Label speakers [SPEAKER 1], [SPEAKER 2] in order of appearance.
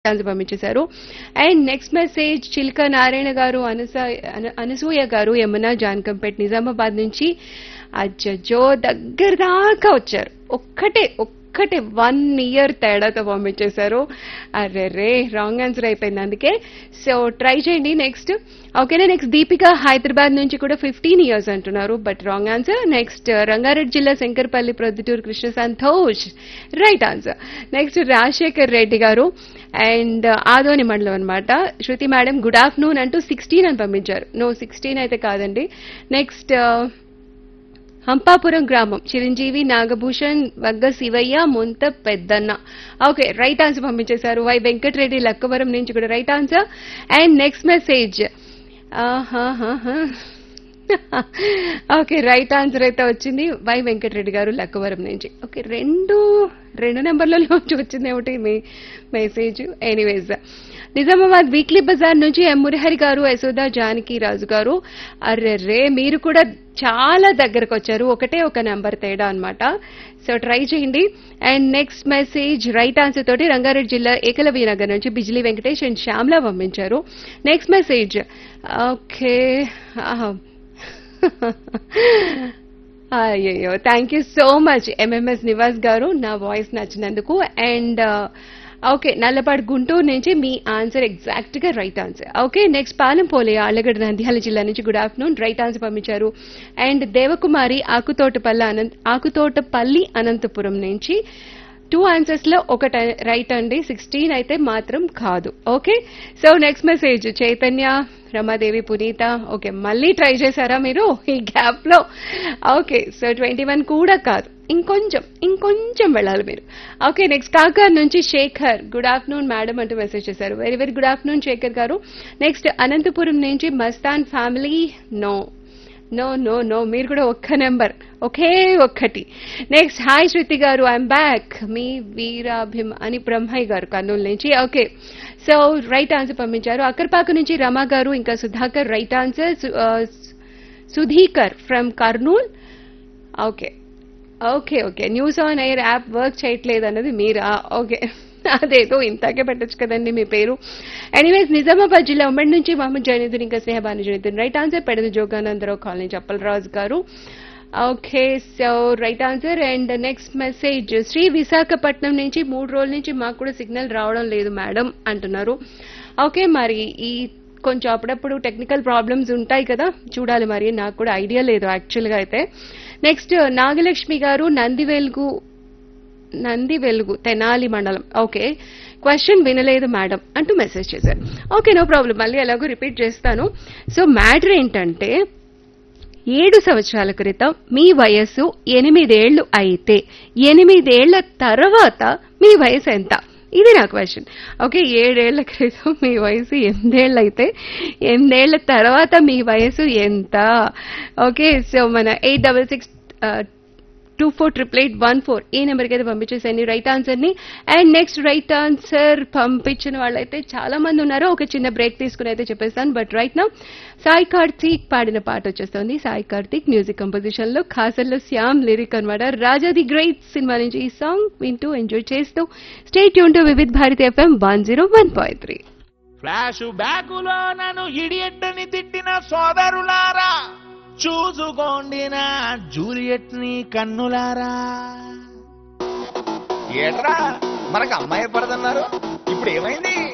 [SPEAKER 1] chance పంపించేశారు and next message Chilka Narayana garu అనుస అన- అనసూయ గారు యమున జాన్కంపేట్ నిజామాబాద్ నుంచి అజ్జో దగ్గర దాకా వచ్చారు ఒక్కటే ఒక్కటే వన్ ఇయర్ తేడాతో పంపించేశారు అరే రే రాంగ్ ఆన్సర్ అయిపోయింది అందుకే సో ట్రై చేయండి నెక్స్ట్ ఓకేనా నెక్స్ట్ దీపిక హైదరాబాద్ నుంచి కూడా ఫిఫ్టీన్ ఇయర్స్ అంటున్నారు but wrong answer next Rangareddy జిల్లా Shankarpalli Proddatur Krishna Santosh right answer next Rajasekhar Reddy garu and Adoni మండలం అనమాట శృతి మేడం గుడ్ ఆఫ్టర్నూన్ అంటూ సిక్స్టీన్ అని పంపించారు నో సిక్స్టీన్ అయితే కాదండి నెక్స్ట్ హంపాపురం గ్రామం Chiranjeevi Nagabhushan వగ్గ Shivayya Munta Peddanna okay right answer పంపించేశారు వై వెంకటరెడ్డి లక్కవరం నుంచి కూడా right answer and next message okay right answer అయితే వచ్చింది వై వెంకటరెడ్డి గారు లక్కవరం నుంచి ఓకే రెండు రెండు నెంబర్లలోంచి వచ్చింది ఏమిటి మీ message anyways Nizamabad weekly bazaar నుంచి ఎం మురహరి గారు యశోద జానకి రాజు గారు అర్రెర్రే మీరు కూడా చాలా దగ్గరకు వచ్చారు ఒకటే ఒక నెంబర్ తేడా అన్నమాట సో ట్రై చేయండి and next message right answer తోటి రంగారెడ్డి జిల్లా ఏకలవ్య నగర్ నుంచి బిజిలీ వెంకటేష్ అండ్ శ్యామ్లా పంపించారు నెక్స్ట్ మెసేజ్ ఓకే అయ్యో thank you so much MMS Nivas garu నా వాయిస్ నచ్చినందుకు అండ్ ఓకే నల్లపాడు గుంటూరు నుంచి మీ ఆన్సర్ ఎగ్జాక్ట్ గా right answer okay next Palem పోలే ఆళ్ళగడ్డ నంద్యాల జిల్లా నుంచి గుడ్ ఆఫ్టర్నూన్ రైట్ ఆన్సర్ పంపించారు అండ్ దేవకుమారి ఆకుతోటపల్లి అనంత ఆకుతోటపల్లి అనంతపురం నుంచి టూ ఆన్సర్స్ లో ఒకటి రైట్ అండి సిక్స్టీన్ అయితే మాత్రం కాదు okay so next message Chaitanya Ramadevi Punita okay మళ్ళీ ట్రై చేశారా మీరు ఈ గ్యాప్ లో ఓకే సో ట్వంటీ వన్ కూడా కాదు ఇంకొంచెం ఇంకొంచెం వెళ్ళాలి మీరు ఓకే నెక్స్ట్ కాకర్ నుంచి శేఖర్ గుడ్ ఆఫ్టర్నూన్ మేడం అంటూ మెసేజ్ చేశారు very very good afternoon Shekhar garu next Anantapur నుంచి Mastan family no no no no మీరు కూడా ఒక్క నెంబర్ ఒకే ఒక్కటి నెక్స్ట్ హాయ్ శృతి గారు ఐఎమ్ బ్యాక్ మీ వీరాభిమ్ అని బ్రహ్మయ్య గారు కర్నూలు నుంచి ఓకే సో రైట్ ఆన్సర్ పంపించారు అక్కర్పాక నుంచి రమా గారు ఇంకా Sudhakar right answer Sudhikar from Kurnool okay okay okay news on air app work చేయట్లేదు అన్నది మీరా ఓకే అదేదో ఇంతాకే పెట్టచ్చు కదండి మీ పేరు ఎనీవేస్ నిజామాబాద్ జిల్లా ఉమ్మడి నుంచి మహమ్మద్ జైనుద్దీన్ ఇంకా Snehabanu Zainuddin right answer Pedada Joganandarao colony Chappalaraju garu okay so right answer and next message Shri Visakhapatnam నుంచి మూడు రోజుల నుంచి మాకు కూడా సిగ్నల్ రావడం లేదు మేడం అంటున్నారు ఓకే మరి ఈ కొంచెం అప్పుడప్పుడు టెక్నికల్ ప్రాబ్లమ్స్ ఉంటాయి కదా చూడాలి మరి నాకు కూడా ఐడియా లేదు యాక్చువల్గా అయితే నెక్స్ట్ నాగలక్ష్మి గారు నంది వెలుగు నంది వెలుగు తెనాలి మండలం ఓకే క్వశ్చన్ వినలేదు మేడం అంటూ మెసేజ్ చేశారు ఓకే నో ప్రాబ్లం మళ్ళీ ఎలాగో రిపీట్ చేస్తాను సో మ్యాటర్ ఏంటంటే ఏడు సంవత్సరాల క్రితం మీ వయస్సు ఎనిమిదేళ్లు అయితే ఎనిమిదేళ్ల తర్వాత మీ వయసు ఎంత ఇది నా క్వశ్చన్ ఓకే ఏడేళ్ల క్రితం మీ వయసు ఎనిమిదేళ్ళు అయితే ఎనిమిదేళ్ల తర్వాత మీ వయసు ఎంత ఓకే సో మన eight double six two four triple eight one four ఈ నెంబర్కి అయితే పంపించేసాను రైట్ ఆన్సర్ని అండ్ నెక్స్ట్ రైట్ ఆన్సర్ పంపించిన వాళ్ళైతే చాలా మంది ఉన్నారు ఒక చిన్న బ్రేక్ తీసుకుని అయితే చెప్పేస్తాను బట్ రైట్ నా సాయి కార్తీక్ పాడిన పాట వచ్చేస్తుంది సాయి కార్తీక్ మ్యూజిక్ కంపోజిషన్ లో ఖాసల్లో శ్యామ్ లిరిక్ అనమాట రాజా ది గ్రేట్ సినిమా నుంచి ఈ సాంగ్ వింటూ ఎంజాయ్ చేస్తూ స్టేట్ యూన్ to Vividh Bharati FM one zero one point three
[SPEAKER 2] flash బ్యాకులో నన్ను ఇడియట్టని తిట్టిన సోదరులారా చూసుకోండి నా జూలియట్ ని కన్నులారా
[SPEAKER 3] ఏట్రా మనకు అమ్మాయి పడదన్నారు ఇప్పుడు ఏమైంది